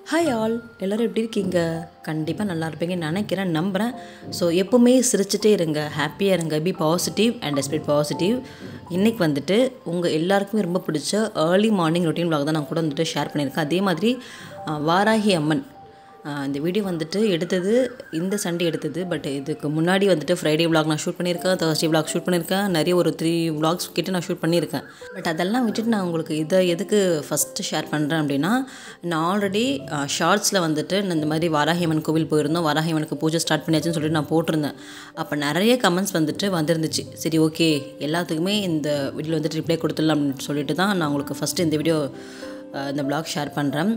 hi all எல்லோரும் எப்படி இருக்கீங்க கண்டிப்பாக நல்லா இருப்பீங்கன்னு நினைக்கிறேன் நம்புகிறேன் ஸோ எப்போவுமே சிரிச்சிட்டே இருங்க ஹாப்பியாக இருங்க be positive and expect positive இன்றைக்கி வந்துட்டு உங்கள் எல்லாருக்குமே ரொம்ப பிடிச்ச ஏர்லி மார்னிங் ரொட்டீன் vlog தான் நான் கூட வந்துட்டு ஷேர் பண்ணியிருக்கேன் அதே மாதிரி ஆ, வாராகி அம்மன் ஆ, இந்த வீடியோ வந்துட்டு எடுத்தது இந்த சண்டே எடுத்தது பட் இதுக்கு முன்னாடி வந்துட்டு ஃப்ரைடே vlog நான் ஷூட் பண்ணியிருக்கேன் தேர்ஸ்டே vlog ஷூட் பண்ணியிருக்கேன் நிறைய ஒரு த்ரீ vlogs கிட்ட நான் ஷூட் பண்ணியிருக்கேன் பட் அதெல்லாம் விட்டுட்டு நான் உங்களுக்கு இதை எதுக்கு ஃபஸ்ட்டு ஷேர் பண்ணுறேன் அப்படின்னா நான் ஆல்ரெடி ஷார்ட்ஸில் வந்துட்டு நான் இந்த மாதிரி வாராகியம்மன் கோவில் போயிருந்தோம் வாராகியம்மனுக்கு பூஜை ஸ்டார்ட் பண்ணியாச்சுன்னு சொல்லிட்டு நான் போட்டிருந்தேன் அப்போ நிறைய கமெண்ட்ஸ் வந்துட்டு வந்திருந்துச்சு சரி ஓகே எல்லாத்துக்குமே இந்த வீடியோ வந்துட்டு ரிப்ளை கொடுத்துடலாம் அப்படின்னு சொல்லிட்டு தான் நான் உங்களுக்கு ஃபஸ்ட்டு இந்த வீடியோ இந்த vlog ஷேர் பண்ணுறேன்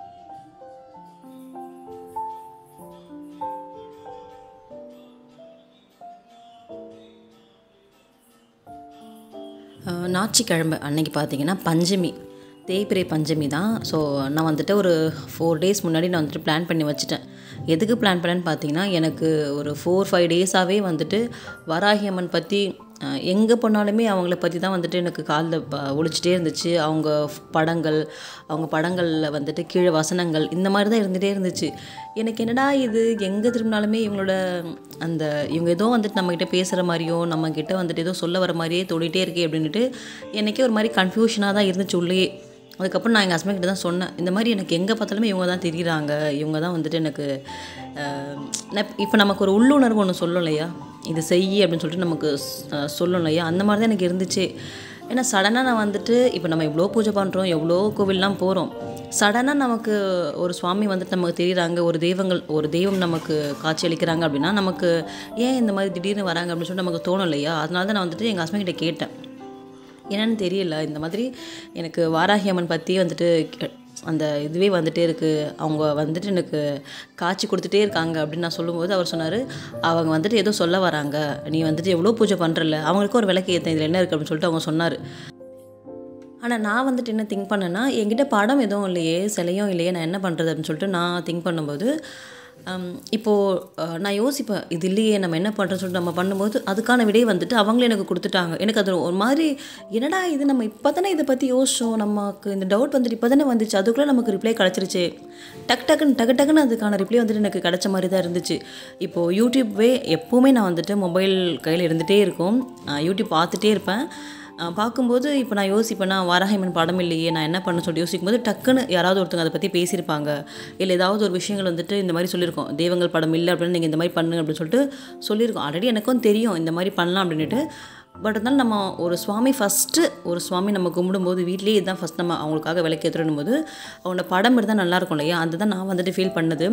அஹ் ஞாயிற்றுக்கிழமை அன்னைக்கு பார்த்தீங்கன்னா பஞ்சமி தேய்பிரை பஞ்சமி தான் ஸோ நான் வந்துட்டு ஒரு ஃபோர் டேஸ் முன்னாடி நான் வந்துட்டு பிளான் பண்ணி வச்சுட்டேன் எதுக்கு பிளான் பண்ணேன்னு பார்த்தீங்கன்னா எனக்கு ஒரு ஃபோர் ஃபைவ் டேஸாகவே வந்துட்டு வராகி அம்மன் பற்றி எங்கே போனாலுமே அவங்கள பற்றி தான் வந்துட்டு எனக்கு காலில் ஒழிச்சிட்டே இருந்துச்சு அவங்க படங்கள் அவங்க படங்களில் வந்துட்டு கீழே வசனங்கள் இந்த மாதிரி தான் இருந்துகிட்டே இருந்துச்சு எனக்கு என்னடா இது எங்கே திரும்பினாலுமே இவங்களோட அந்த இவங்க ஏதோ வந்துட்டு நம்மக்கிட்ட பேசுகிற மாதிரியோ நம்மக்கிட்ட வந்துட்டு ஏதோ சொல்ல வர மாதிரியே தோடிட்டே இருக்கே அப்படின்ட்டு எனக்கே ஒரு மாதிரி கன்ஃபியூஷனாக தான் இருந்துச்சு உள்ளேயே அதுக்கப்புறம் நான் எங்கள் ஹஸ்பண்ட் கிட்ட தான் சொன்னேன் இந்த மாதிரி எனக்கு எங்கே பார்த்தாலுமே இவங்க தான் தெரியுறாங்க இவங்க தான் வந்துட்டு எனக்கு இப்போ நமக்கு ஒரு உள்ளுணர்வு ஒன்று சொல்லும் இல்லையா இது செய் அப்படின்னு சொல்லிட்டு நமக்கு அஹ், சொல்லும் இல்லையா அந்த மாதிரி தான் எனக்கு இருந்துச்சு ஏன்னா சடனாக நான் வந்துட்டு இப்போ நம்ம எவ்வளோ பூஜை பண்ணுறோம் எவ்வளோ கோவில்லாம் போகிறோம் சடனாக நமக்கு ஒரு சுவாமி வந்துட்டு நமக்கு தெரியுறாங்க ஒரு தெய்வங்கள் ஒரு தெய்வம் நமக்கு காட்சி அளிக்கிறாங்க அப்படின்னா நமக்கு ஏன் இந்த மாதிரி திடீர்னு வராங்க அப்படின்னு சொல்லிட்டு நமக்கு தோணும் இல்லையா அதனால தான் நான் வந்துட்டு எங்கள் ஹஸ்பண்ட் கிட்ட கேட்டேன் என்னன்னு தெரியல இந்த மாதிரி எனக்கு வாராகி அம்மன் பற்றி வந்துட்டு கே- அந்த இதுவே வந்துட்டே இருக்குது அவங்க வந்துட்டு எனக்கு காட்சி கொடுத்துட்டே இருக்காங்க அப்படின்னு நான் சொல்லும்போது அவர் சொன்னார் அவங்க வந்துட்டு ஏதோ சொல்ல வராங்க நீ வந்துட்டு எவ்வளோ பூஜை பண்ணுறல அவங்களுக்கும் ஒரு விளக்கு ஏற்றேன் இதில் என்ன இருக்குது அப்படின்னு சொல்லிட்டு அவங்க சொன்னார் ஆனால் நான் வந்துட்டு என்ன திங்க் பண்ணேன்னா என்கிட்ட படம் எதுவும் இல்லையே சிலையும் இல்லையே நான் என்ன பண்ணுறது அப்படின்னு சொல்லிட்டு நான் திங்க் பண்ணும்போது ஹம், இப்போது அஹ், நான் யோசிப்பேன் இது இல்லையே நம்ம என்ன பண்ணுறோன்னு சொல்லிட்டு நம்ம பண்ணும்போது அதுக்கான விடை வந்துட்டு அவங்களே எனக்கு கொடுத்துட்டாங்க எனக்கு அது ஒரு மாதிரி என்னடா இது நம்ம இப்போ தானே இதை பற்றி யோசிச்சோம் நமக்கு இந்த டவுட் வந்துட்டு இப்போ தானே வந்துச்சு அதுக்குள்ளே நமக்கு ரிப்ளை கிடச்சிருச்சு டக்கு டக்குன்னு டக்கு டக்குன்னு அதுக்கான ரிப்ளை வந்துட்டு எனக்கு கிடச்ச மாதிரி தான் இருந்துச்சு இப்போது யூடியூப்வே எப்போவுமே நான் வந்துட்டு மொபைல் கையில் இருந்துகிட்டே இருக்கும் அஹ், யூடியூப் பார்த்துட்டே இருப்பேன் அஹ் பார்க்கும்போது இப்போ நான் யோசிப்பேன்னா வாராகிமன் படம் இல்லையே நான் என்ன பண்ண சொல்லிட்டு யோசிக்கும்போது டக்குன்னு யாராவது ஒருத்தங்க அதை பற்றி பேசியிருப்பாங்க இல்லை ஏதாவது ஒரு விஷயங்கள் வந்துட்டு இந்த மாதிரி சொல்லியிருக்கோம் தெய்வங்கள் படம் இல்லை அப்படின்னு நீங்கள் இந்த மாதிரி பண்ணுங்க அப்படின்னு சொல்லிட்டு சொல்லியிருக்கோம் ஆல்ரெடி எனக்கும் தெரியும் இந்த மாதிரி பண்ணலாம் அப்படின்ட்டு பட் இருந்தாலும் நம்ம ஒரு சுவாமி ஃபஸ்ட்டு ஒரு சுவாமி நம்ம கும்பிடும்போது வீட்லேயே இதுதான் ஃபஸ்ட் நம்ம அவங்களுக்காக விளக்கேற்றணும் போது அவங்களோட படம் இருந்தால் நல்லா இருக்கும் இல்லையா அதுதான் நான் வந்துட்டு ஃபீல் பண்ணது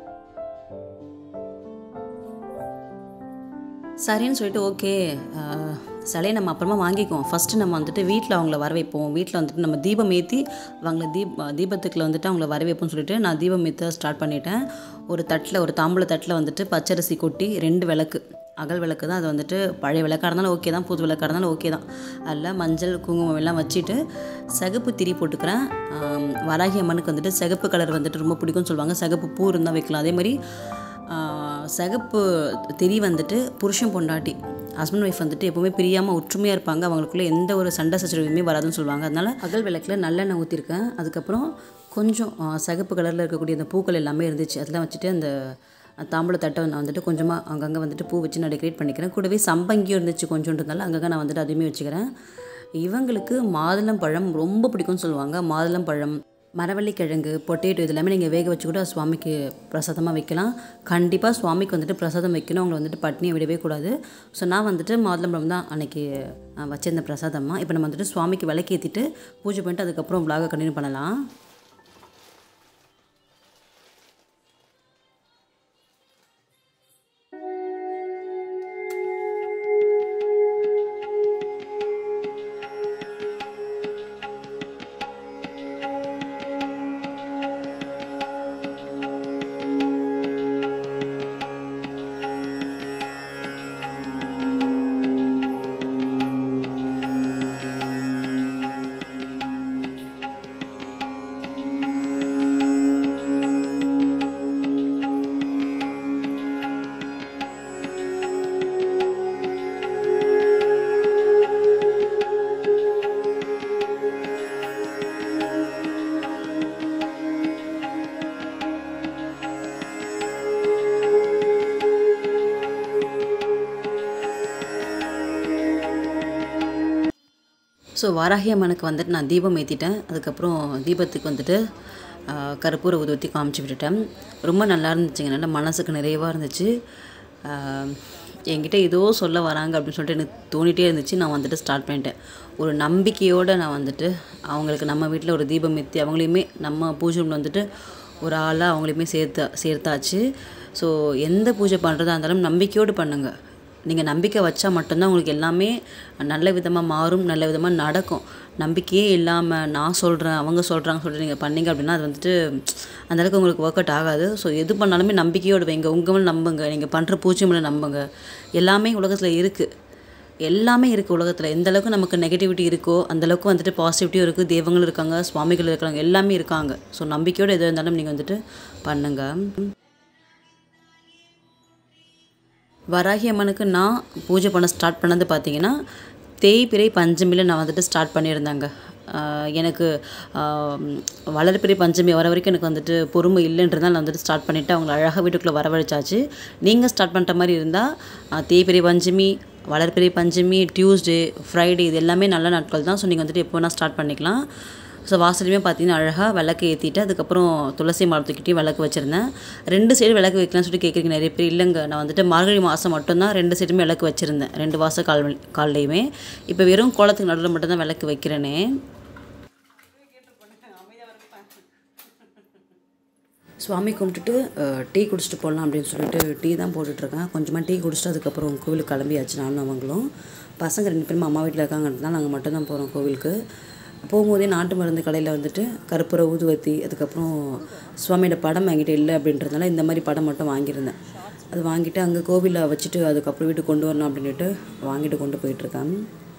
சரின்னு சொல்லிட்டு ஓகே சிலையை நம்ம அப்புறமா வாங்கிக்குவோம் ஃபஸ்ட்டு நம்ம வந்துட்டு வீட்டில் அவங்கள வர வைப்போம் வீட்டில் வந்துட்டு நம்ம தீபம் ஏற்றி அவங்கள தீப் தீபத்துக்குள்ள வந்துட்டு அவங்கள வர வைப்போம்னு சொல்லிட்டு நான் தீபம் ஏற்ற ஸ்டார்ட் பண்ணிட்டேன் ஒரு தட்டில் ஒரு தாம்பூல தட்டில் வந்துட்டு பச்சரிசி கொட்டி ரெண்டு விளக்கு அகல் விளக்கு தான் அது வந்துட்டு பழைய விளக்காக இருந்தாலும் ஓகே தான் புது விளக்காக இருந்தாலும் ஓகே தான் அதில் மஞ்சள் குங்குமம் எல்லாம் வச்சுட்டு சிகப்பு திரி போட்டுக்கிறேன் ஆம், வராகி அம்மனுக்கு வந்துட்டு சிகப்பு கலர் வந்துட்டு ரொம்ப பிடிக்கும்னு சொல்லுவாங்க சிகப்பு பூ இருந்தால் வைக்கலாம் அதே மாதிரி ஆஹ், சிகப்பு திரி வந்துட்டு புருஷன் பொண்டாட்டி ஹஸ்பண்ட் ஒய்ஃப் வந்துட்டு எப்போவுமே பிரியாமல் ஒற்றுமையாக இருப்பாங்க அவங்களுக்குள்ள எந்த ஒரு சண்டை சச்சரவுமே வராதுன்னு சொல்லுவாங்க அதனால் அகல் விளக்கில் நல்லெண்ணெய் ஊற்றிருக்கேன் அதுக்கப்புறம் கொஞ்சம் ஆஹ், சிகப்பு கலரில் இருக்கக்கூடிய அந்த பூக்கள் எல்லாமே இருந்துச்சு அதெல்லாம் வச்சுட்டு அந்த தாம்பூல தட்டை நான் வந்துட்டு கொஞ்சமாக அங்கங்கே வந்துட்டு பூ வச்சு நான் டெக்கரேட் பண்ணிக்கிறேன் கூடவே சம்பங்கியும் இருந்துச்சு கொஞ்சோன்றதுனால அங்கங்கே நான் வந்துட்டு அதையுமே வச்சுக்கிறேன் இவங்களுக்கு மாதுளம் பழம் ரொம்ப பிடிக்கும்னு சொல்லுவாங்க மாதுளம் பழம் மரவள்ளிக்கிழங்கு பொட்டேட்டோ இது எல்லாமே நீங்கள் வேக வச்சு கூட சுவாமிக்கு பிரசாதமாக வைக்கலாம் கண்டிப்பாக சுவாமிக்கு வந்துட்டு பிரசாதம் வைக்கணும் அவங்களை வந்துட்டு பட்னியை விடவே கூடாது ஸோ நான் வந்துட்டு மாதுளம்பழம் தான் அன்றைக்கி வச்சிருந்த பிரசாதமாக இப்போ நம்ம வந்துட்டு சுவாமிக்கு விளக்கேற்றிட்டு பூஜை பண்ணிட்டு அதுக்கப்புறம் vlog-அ கண்டினியூ பண்ணலாம் ஸோ வாராகி அம்மனுக்கு வந்துட்டு நான் தீபம் ஏற்றிட்டேன் அதுக்கப்புறம் தீபத்துக்கு வந்துட்டு ஆ, கற்பூர ஊதுவத்தி காமிச்சு விட்டுட்டேன் ரொம்ப நல்லா இருந்துச்சுங்க நல்லா மனசுக்கு நிறைவாக இருந்துச்சு ஆ, என்கிட்ட ஏதோ சொல்ல வராங்க அப்படின்னு சொல்லிட்டு எனக்கு தோணிட்டே இருந்துச்சு நான் வந்துட்டு ஸ்டார்ட் பண்ணிட்டேன் ஒரு நம்பிக்கையோடு நான் வந்துட்டு அவங்களுக்கு நம்ம வீட்டில் ஒரு தீபம் ஏற்றி அவங்களையுமே நம்ம பூஜை room ல வந்துட்டு ஒரு ஆளாக அவங்களையுமே சேர்த்தா சேர்த்தாச்சு ஸோ எந்த பூஜை பண்ணுறதா இருந்தாலும் நம்பிக்கையோடு பண்ணுங்கள் நீங்கள் நம்பிக்கை வச்சா மட்டும்தான் உங்களுக்கு எல்லாமே நல்ல விதமாக மாறும் நல்ல விதமாக நடக்கும் நம்பிக்கையே இல்லாமல் நான் சொல்கிறேன் அவங்க சொல்கிறாங்க சொல்லிட்டு நீங்கள் பண்ணீங்க அப்படின்னா அது வந்துட்டு அந்தளவுக்கு உங்களுக்கு ஒர்க் அவுட் ஆகாது ஸோ எது பண்ணாலுமே நம்பிக்கையோடு வைங்க உங்கள் மேலே நம்புங்க நீங்கள் பண்ணுற பூச்சி மேலே நம்புங்க எல்லாமே உலகத்தில் இருக்குது எல்லாமே இருக்குது உலகத்தில் எந்த அளவுக்கு நமக்கு நெகட்டிவிட்டி இருக்கோ அந்த அளவுக்கு வந்துட்டு பாசிட்டிவிட்டியும் இருக்குது தெய்வங்கள் இருக்காங்க சுவாமிகள் இருக்காங்க எல்லாமே இருக்காங்க ஸோ நம்பிக்கையோடு எது இருந்தாலும் நீங்கள் வந்துட்டு பண்ணுங்கள் வராகி அம்மனுக்கு நான் பூஜை பண்ண ஸ்டார்ட் பண்ணது பார்த்தீங்கன்னா தேய்பிறை பஞ்சமியில் நான் வந்துட்டு ஸ்டார்ட் பண்ணியிருந்தேங்க ஆஹ் எனக்கு ஆஹ் வளர்பிறை பஞ்சமி வர வரைக்கும் எனக்கு வந்துட்டு பொறுமை இல்லைன்றதால நான் வந்துட்டு ஸ்டார்ட் பண்ணிவிட்டு அவங்கள அழகாக வீட்டுக்குள்ளே வரவழைச்சாச்சு நீங்கள் ஸ்டார்ட் பண்ணுற மாதிரி இருந்தால் தேய்பிறை பஞ்சமி வளர்பிறை பஞ்சமி டியூஸ்டே ஃப்ரைடே இது எல்லாமே நல்ல நாட்கள் தான் ஸோ நீங்கள் வந்துட்டு எப்போ வேணால் ஸ்டார்ட் பண்ணிக்கலாம் ஸோ வாசலையுமே பார்த்தீங்கன்னா அழகாக விளக்கு ஏற்றிட்டு அதுக்கப்புறம் துளசி மரத்துக்கிட்டே விளக்கு வச்சுருந்தேன் ரெண்டு சைடு விளக்கு வைக்கலாம்னு சொல்லிட்டு கேட்குறீங்க நிறைய பேர் இல்லைங்க நான் வந்துட்டு மார்கழி மாதம் மட்டும்தான் ரெண்டு சைடுமே விளக்கு வச்சுருந்தேன் ரெண்டு வாசம் கால் கால்லையுமே இப்போ வெறும் கோலத்துக்கு நடுவில் மட்டும்தான் விளக்கு வைக்கிறேனே சுவாமி கும்பிட்டுட்டு அஹ், டீ குடிச்சிட்டு போகலாம் அப்படின்னு சொல்லிட்டு டீ தான் போட்டுட்ருக்கேன் கொஞ்சமாக டீ குடிச்சிட்டு அதுக்கப்புறம் கோவிலுக்கு கிளம்பியாச்சு நானும் அவங்களும் பசங்க ரெண்டு பேரும் அம்மா வீட்டில் இருக்காங்கன்றதுனால நாங்கள் மட்டும்தான் போகிறோம் கோவிலுக்கு போகும்போதே நாட்டு மருந்து கடையில் வந்துட்டு கற்பூர ஊதுவத்தி அதுக்கப்புறம் சுவாமியோட படம் என்கிட்ட இல்லை அப்படின்றதுனால இந்த மாதிரி படம் மட்டும் வாங்கியிருந்தேன் அது வாங்கிட்டு அங்கே கோவிலில் வச்சுட்டு அதுக்கப்புறம் வீட்டுக்கு கொண்டு வரணும் அப்படின்ட்டு வாங்கிட்டு கொண்டு போயிட்டுருக்கேன்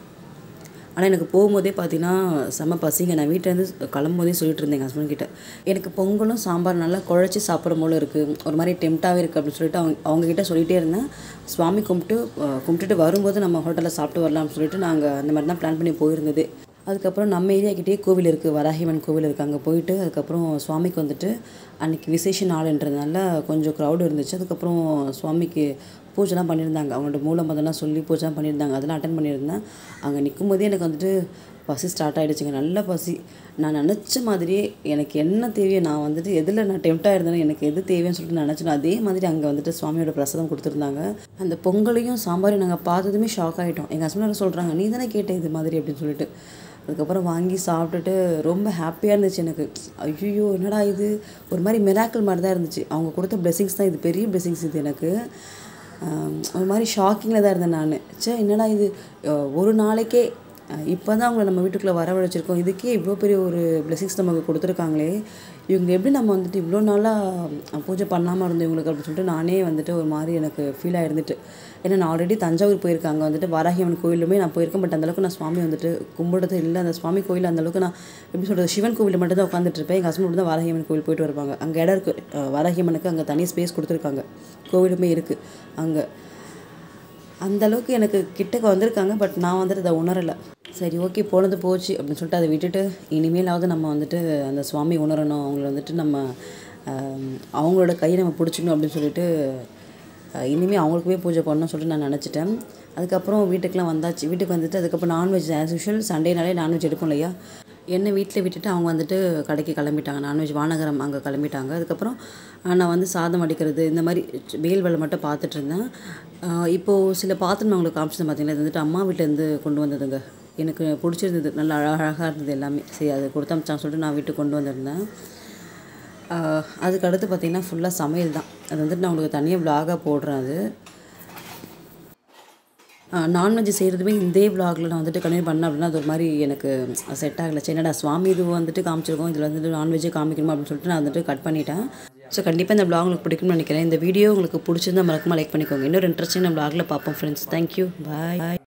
ஆனால் எனக்கு போகும்போதே பார்த்தீங்கன்னா செம்ம பசிங்க நான் வீட்டிலேருந்து கிளம்பும்போதே சொல்லிட்டு இருந்தேன் எங்கள் ஹஸ்பண்ட் கிட்ட எனக்கு பொங்கலும் சாம்பார் நல்லா குழச்சி சாப்பிட்ற போல இருக்குது ஒரு மாதிரி டெம்ட்டாகவே இருக்குது அப்படின்னு சொல்லிட்டு அவங்க அவங்கக்கிட்ட சொல்லிகிட்டே இருந்தேன் சுவாமி கும்பிட்டு அஹ், கும்பிட்டுட்டு வரும்போது நம்ம ஹோட்டலில் சாப்பிட்டு வரலாம்னு சொல்லிட்டு நாங்கள் அந்த மாதிரி தான் பிளான் பண்ணி போயிருந்தது அதுக்கப்புறம் நம்ம ஏரியாக்கிட்டே கோவில் இருக்குது வராகிமன் கோவில் இருக்குது அங்கே போயிட்டு அதுக்கப்புறம் சுவாமிக்கு வந்துட்டு அன்றைக்கி விசேஷ நாளுன்றதுனால கொஞ்சம் க்ரௌடு இருந்துச்சு அதுக்கப்புறம் சுவாமிக்கு பூஜைலாம் பண்ணியிருந்தாங்க அவங்களோட மூலமதெல்லாம் சொல்லி பூஜைலாம் பண்ணியிருந்தாங்க அதெல்லாம் அட்டன் பண்ணியிருந்தேன் அங்கே நிற்கும் போதே எனக்கு வந்துட்டு பசி ஸ்டார்ட் ஆகிடுச்சுங்க நல்ல பசி நான் நினச்ச மாதிரியே எனக்கு என்ன தேவையோ நான் வந்துட்டு எதில் நான் டெம்ட்டாக இருந்தேனோ எனக்கு எது தேவைன்னு சொல்லிட்டு நினச்சேன் அதே மாதிரி அங்கே வந்துட்டு சுவாமியோட பிரசாதம் கொடுத்துருந்தாங்க அந்த பொங்கலையும் சாம்பாரையும் நாங்கள் பார்த்ததுமே ஷாக் ஆகிட்டோம் எங்கள் ஹஸ்பண்ட் சொல்கிறாங்க நீ தானே கேட்ட இது மாதிரி அப்படின்னு சொல்லிட்டு அதுக்கப்புறம் வாங்கி சாப்பிட்டுட்டு ரொம்ப ஹாப்பியாக இருந்துச்சு எனக்கு ஐயோ என்னடா இது ஒரு மாதிரி மிராக்கிள் மாதிரி தான் இருந்துச்சு அவங்க கொடுத்த blessings தான் இது பெரிய blessings இது எனக்கு ஆம், ஒரு மாதிரி ஷாக்கிங்கில் தான் இருந்தேன் நான் ச்சே என்னடா இது அஹ், ஒரு நாளைக்கே இப்போ தான் அவங்கள நம்ம வீட்டுக்குள்ளே வரவழைச்சிருக்கோம் இதுக்கே இவ்வளோ பெரிய ஒரு blessings நமக்கு கொடுத்துருக்காங்களே இவங்க எப்படி நம்ம வந்துட்டு இவ்வளோ நாளாக பூஜை பண்ணாமல் இருந்தோம் இவங்களுக்கு அப்படின்னு சொல்லிட்டு நானே வந்துட்டு ஒரு மாதிரி எனக்கு ஃபீல் ஆயிருந்துட்டு ஏன்னா நான் ஆல்ரெடி தஞ்சாவூர் போயிருக்கேன் அங்கே வந்துட்டு வாராகியம்மன் கோயிலுமே நான் போயிருக்கேன் பட் அந்தளவுக்கு நான் சுவாமி வந்துட்டு கும்பிடுறது இல்லை அந்த சுவாமி கோயில் அந்தளவுக்கு நான் எப்படி சொல்கிறது சிவன் கோவிலில் மட்டும் தான் உட்காந்துட்டு இருப்பேன் எங்கள் ஹஸ்பண்ட் தான் வாராகியம்மன் கோயில் போயிட்டு வருவாங்க அங்கே இடம் இருக்குது வாராகியம்மனுக்கு அங்கே தனி ஸ்பேஸ் கொடுத்துருக்காங்க கோவிலுமே இருக்குது அங்கே அந்த அளவுக்கு எனக்கு கிட்டக்க வந்திருக்காங்க பட் நான் வந்துட்டு அதை உணரலை சரி ஓகே போனது போச்சு அப்படின்னு சொல்லிட்டு அதை விட்டுட்டு இனிமேலாவது நம்ம வந்துட்டு அந்த சுவாமி உணரணும் அவங்கள வந்துட்டு நம்ம ஆம், அவங்களோட கையை நம்ம பிடிச்சிக்கணும் அப்படின்னு சொல்லிட்டு அஹ், இனிமேல் அவங்களுக்குமே பூஜை பண்ணணும்னு சொல்லிட்டு நான் நினச்சிட்டேன் அதுக்கப்புறம் வீட்டுக்கெலாம் வந்தாச்சு வீட்டுக்கு வந்துட்டு அதுக்கப்புறம் நான்வெஜ் ஆஸ் யூஷுவல் சண்டேனாலே நான்வெஜ் எடுப்போம் இல்லையா என்னை வீட்டில் விட்டுட்டு அவங்க வந்துட்டு கடைக்கு கிளம்பிட்டாங்க நான்வெஜ் வானகரம் அங்கே கிளம்பிட்டாங்க அதுக்கப்புறம் ஆஹ், நான் வந்து சாதம் அடிக்கிறது இந்த மாதிரி வேல் வேலை மட்டும் பார்த்துட்டு இருந்தேன் ஆஹ், இப்போது சில பாத்திரம் நான் உங்களுக்கு காமிச்சேன் பார்த்தீங்களா இது வந்துட்டு அம்மா வீட்டிலேருந்து கொண்டு வந்ததுங்க எனக்கு பிடிச்சிருந்தது நல்லா அழகாக இருந்தது எல்லாமே சரி அது கொடுத்து அமிச்சாங்க சொல்லிட்டு நான் வீட்டுக்கு கொண்டு வந்திருந்தேன் ஆஹ், அதுக்கு அடுத்து பார்த்தீங்கன்னா ஃபுல்லாக சமையல் தான் அது வந்துட்டு நான் உங்களுக்கு தனியாக vlog-ஆ போடுறேன் அது நான்வெஜ் செய்கிறதுமே இதே vlogல நான் வந்துட்டு கண்டினியூ பண்ணேன் அப்படின்னா அது ஒரு மாதிரி எனக்கு செட் ஆகலை சரி என்னடா சுவாமி இது வந்துட்டு காமிச்சிருக்கோம் இதில் வந்துட்டு நான்வெஜ்ஜே காமிக்கணுமா அப்படின்னு சொல்லிட்டு நான் வந்துட்டு கட் பண்ணிட்டேன் ஸோ கண்டிப்பாக இந்த vlog உங்களுக்கு பிடிக்கும்னு நினைக்கிறேன் இந்த வீடியோ உங்களுக்கு பிடிச்சிருந்தா மறக்காம லைக் பண்ணிக்கோங்க இன்னொரு இன்ட்ரெஸ்டிங் vlogல பார்ப்போம் ஃப்ரெண்ட்ஸ் தேங்க்யூ பாய்